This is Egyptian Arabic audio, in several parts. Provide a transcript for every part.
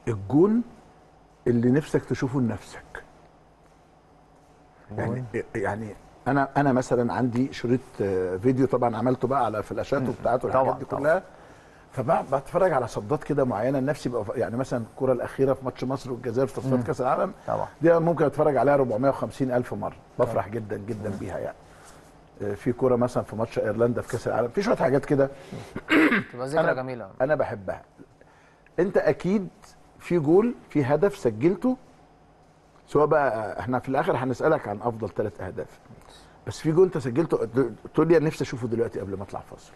الجون اللي نفسك تشوفه لنفسك يعني يعني انا انا مثلا عندي شريط آه، فيديو طبعا عملته بقى على فلاشات وبتاعته والحاجات طبعاً، دي طبعاً. كلها فبتفرج على صدات كده معينه لنفسي بقى يعني مثلا الكره الاخيره في ماتش مصر والجزائر في تصفيات كاس العالم طبعا دي ممكن اتفرج عليها 450 الف مره بفرح جدا جدا بيها يعني آه، في كوره مثلا في ماتش ايرلندا في كاس العالم في شويه حاجات كده تبقى ذكرى أنا- جميله انا بحبها انت اكيد في جول في هدف سجلته سواء بقى احنا في الاخر هنسالك عن افضل ثلاث اهداف بس في جول انت سجلته تقول لي انا نفسي اشوفه دلوقتي قبل ما اطلع فاصل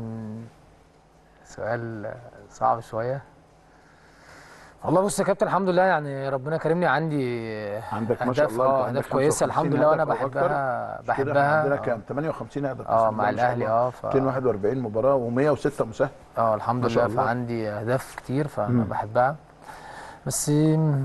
سؤال صعب شويه والله بص يا كابتن الحمد لله يعني ربنا كرمني عندي عندك ما شاء أهداف- الله أنت اه عندك اهداف كويسه 55 الحمد لله وانا هدف أو أكتر. بحبها مش كده؟ إحنا عندنا بحبها كام 58 هدف اه بسم مع الله ما شاء الاهلي الله. اه ف 241 مباراه و106 مساهم اه الحمد ما شاء لله الله. فعندي اهداف كتير فانا مم. بحبها بس مم،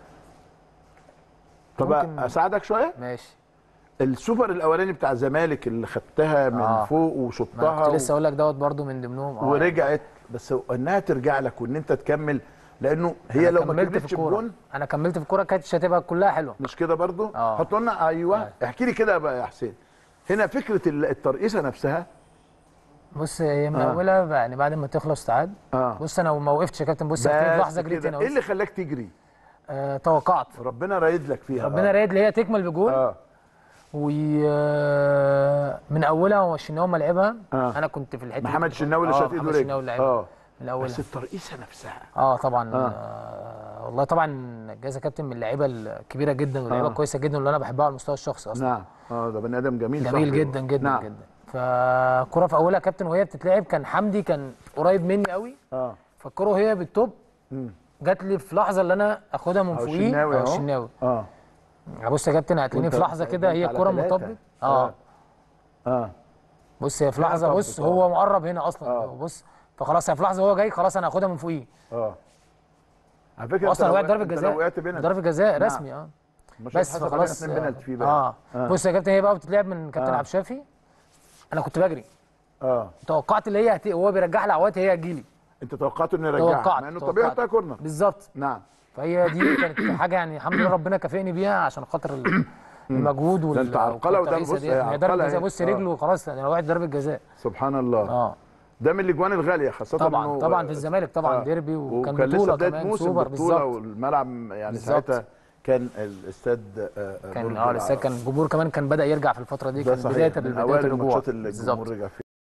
طب ممكن- اساعدك شويه ماشي السوبر الاولاني بتاع الزمالك اللي خدتها من آه. فوق ما أنا وشطها كنت لسه اقول لك دوت برضو من ضمنهم اه ورجعت بس انها ترجع لك وان انت تكمل لانه هي أنا لو ما كملت كملتش في الكوره بجون انا كملت في الكوره كانتش هتبقى كلها حلوه مش كده برضو آه. حط لنا ايوه آه. احكي لي كده بقى يا حسين هنا فكره ال- الترقيصه نفسها بص هي من آه. اولها يعني بعد ما تخلص تعاد اه بص انا ما وقفتش يا كابتن بص في بس لحظه جريت كده. هنا ايه بص. اللي خلاك تجري آه توقعت ربنا رايد لك فيها ربنا رايد اللي هي تكمل بجول اه ومن اولها هو الشناوي ما لعبها آه. انا كنت في الحته دي محمد كنت- شناوي اللي آه، شاط ايده محمد رجل شناوي اللي لعبها اه من اولها بس الترقيصه نفسها اه طبعا آه. آه. والله طبعا جايزه كابتن من اللعيبه الكبيره جدا واللعيبه آه. كويسه جدا واللي انا بحبها على المستوى الشخصي اصلا نعم اه ده بني ادم جميل جميل صاحبي. جدا جدا نعم. جدا فالكره في اولها كابتن وهي بتتلعب كان حمدي كان قريب مني قوي اه فالكره وهي بالتوب مم. جات لي في لحظه اللي انا اخدها من أهو فوقيه الشناوي أو أهو. الشناوي اه بص يا كابتن هتلاقيني وأنت في لحظه كده وأنت هي على الكره ثلاثة. مرتبط اه اه بص هي في فيها لحظه طب بص طبعا. هو مقرب هنا اصلا آه. بص فخلاص هي في لحظه هو جاي خلاص انا هاخدها من فوقيه اه على فكره اصلا أنت وقعت لو- ضربه أنت لو جزاء وقعت بينا ضربه جزاء نعم. رسمي اه مش بس هتحسب علينا فخلاص اتنين بنالتي فيه بقى. اه آه. بص يا كابتن هي بقى بتتلعب من كابتن آه. عبد الشافي انا كنت بجري اه توقعت اللي هي هت... وهو بيرجع لي عوات هي هتجيلي انت توقعت انه يرجعها توقعت مع انه طبيعي توقعت. بتاع كورنر بالظبط نعم فهي دي كانت حاجه يعني الحمد لله ربنا كافئني بيها عشان خاطر ال- المجهود وال ده أنت عرقلة وده والترقيصة بص، ديت. هي هي ضربه عرقلة جزاء أهي. بص آه. رجله خلاص انا وقعت ضربه جزاء سبحان الله اه ده من الاجوان الغاليه خاصه طبعا إنه- طبعا في الزمالك طبعا آه. ديربي وكان وكان لسه بطوله بدايه كمان موسم سوبر بطوله بالظبط والملعب يعني بالظبط. ساعتها كان الاستاد آه، آه، كان برج اه لسه العرب. كان الجمهور كمان كان بدا يرجع في الفتره دي ده كان صحيح بدايه من بدايه اوائل الرجوع الماتشات اللي بالظبط الجمهور رجع فيها